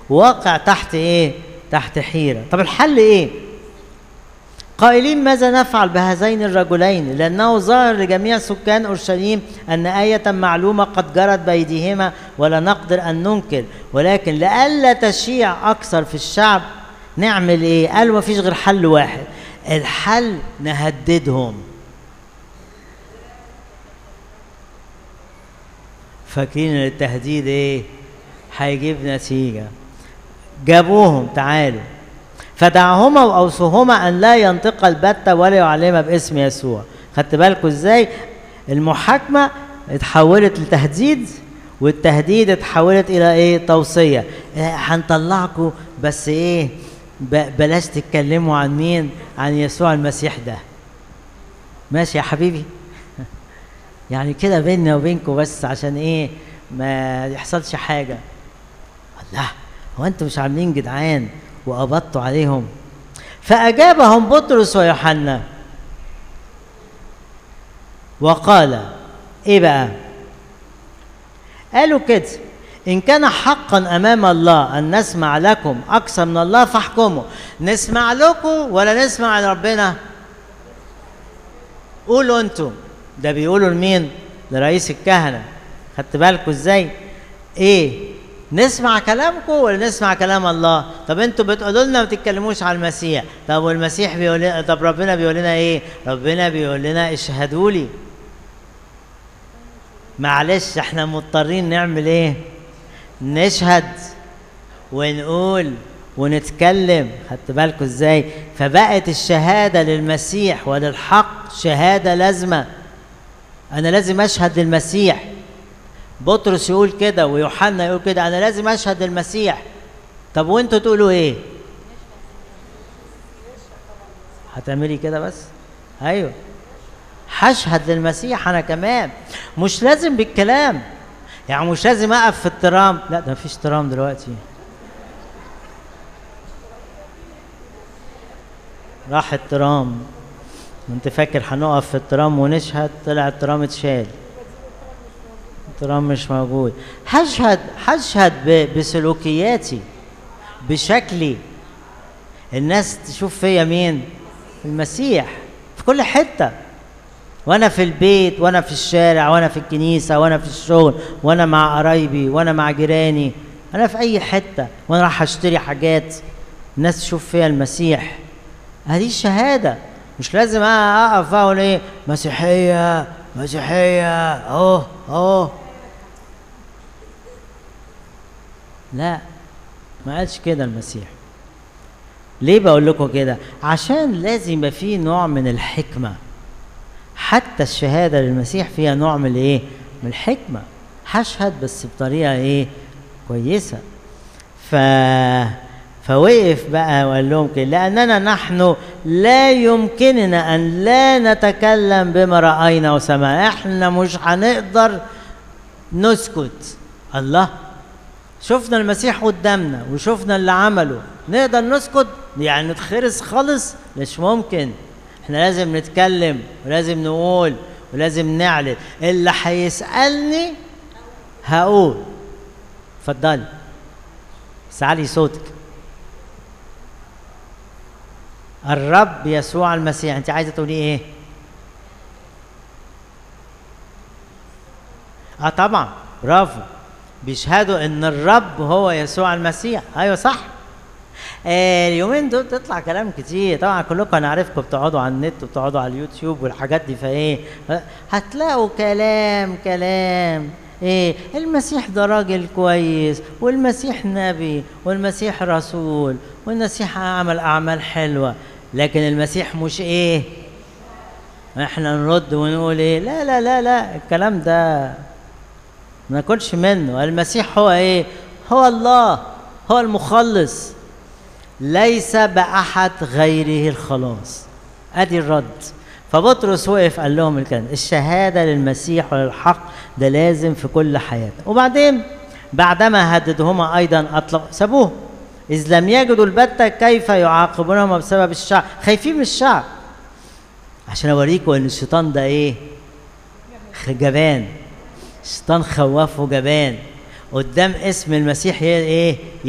واقع تحت ايه تحت حيرة طب الحل ايه قائلين ماذا نفعل بهذين الرجلين لأنه ظاهر لجميع سكان أورشليم أن آية معلومة قد جرت بأيديهما ولا نقدر أن ننكر ولكن لئلا تشيع أكثر في الشعب نعمل إيه؟ قالوا ما فيش غير حل واحد الحل نهددهم فاكرين ان التهديد ايه هيجيب نتيجة جابوهم تعالوا فدعهما واوصوهما ان لا ينطق البتة ولا يعلم باسم يسوع خدت بالكم ازاي المحاكمة اتحولت لتهديد والتهديد اتحولت الى ايه توصية إيه، هنطلعكم بس ايه ب- بلاش تتكلموا عن مين عن يسوع المسيح ده ماشي يا حبيبي يعني كده بيننا وبينكم بس عشان ايه ما يحصلش حاجه الله هو انتوا مش عاملين جدعان وقبضتوا عليهم فاجابهم بطرس ويوحنا وقال ايه بقى قالوا كده ان كان حقا امام الله ان نسمع لكم اكثر من الله فاحكموا نسمع لكم ولا نسمع لربنا قولوا انتم ده بيقولوا لمين لرئيس الكهنه خدت بالكم ازاي ايه نسمع كلامكم ولا نسمع كلام الله طب انتوا بتقولوا لنا ما تتكلموش على المسيح طب والمسيح بيقول لنا طب ربنا بيقول لنا ايه ربنا بيقول لنا اشهدوا لي معلش احنا مضطرين نعمل ايه نشهد ونقول ونتكلم خدت بالكم ازاي فبقت الشهاده للمسيح وللحق شهاده لازمه انا لازم اشهد للمسيح بطرس يقول كده ويوحنا يقول كده انا لازم اشهد للمسيح طب وانتوا تقولوا ايه هتعملي كده بس ايوه هشهد للمسيح انا كمان مش لازم بالكلام يعني مش لازم اقف في الترام لا ده مفيش ترام دلوقتي راح الترام انت فاكر هنقف في الترام ونشهد طلع الترام اتشال الترام مش موجود هشهد هشهد ب- بسلوكياتي بشكلي الناس تشوف فيا مين المسيح في كل حته وانا في البيت وانا في الشارع وانا في الكنيسه وانا في الشغل وانا مع قرايبي وانا مع جيراني انا في اي حته وانا راح اشتري حاجات الناس تشوف فيها المسيح هذه الشهاده مش لازم اقف اقول ايه مسيحيه مسيحيه اهو اهو لا ما قالش كده المسيح ليه بقول لكم كده عشان لازم يبقى فيه نوع من الحكمه حتى الشهاده للمسيح فيها نوع من الايه من الحكمه هشهد بس بطريقه ايه كويسه ف فوقف بقى وقال لهم كده لاننا نحن لا يمكننا ان لا نتكلم بما راينا وسمعنا احنا مش هنقدر نسكت الله شفنا المسيح قدامنا وشفنا اللي عمله نقدر نسكت يعني نتخرس خالص مش ممكن احنا لازم نتكلم ولازم نقول ولازم نعلن اللي هيسألني هقول اتفضلي سعلي صوتك الرب يسوع المسيح انت عايزه تقولي ايه اه طبعا برافو بيشهدوا ان الرب هو يسوع المسيح ايوه صح آه اليومين دول تطلع كلام كتير طبعا كلكم انا عارفكم بتقعدوا على النت وبتقعدوا على اليوتيوب والحاجات دي فايه هتلاقوا كلام كلام ايه المسيح ده راجل كويس والمسيح نبي والمسيح رسول والمسيح عمل اعمال حلوه لكن المسيح مش ايه احنا نرد ونقول ايه لا لا لا لا الكلام ده ما ناكلش منه المسيح هو ايه هو الله هو المخلص ليس باحد غيره الخلاص ادي الرد فبطرس وقف قال لهم الكلام الشهاده للمسيح وللحق ده لازم في كل حياتنا وبعدين بعدما هددهما ايضا اطلق سابوه اذ لم يجدوا البتة كيف يعاقبونهما بسبب الشعب خايفين من الشعب عشان اوريكم ان الشيطان ده ايه جبان الشيطان خوفه جبان قدام اسم المسيح ايه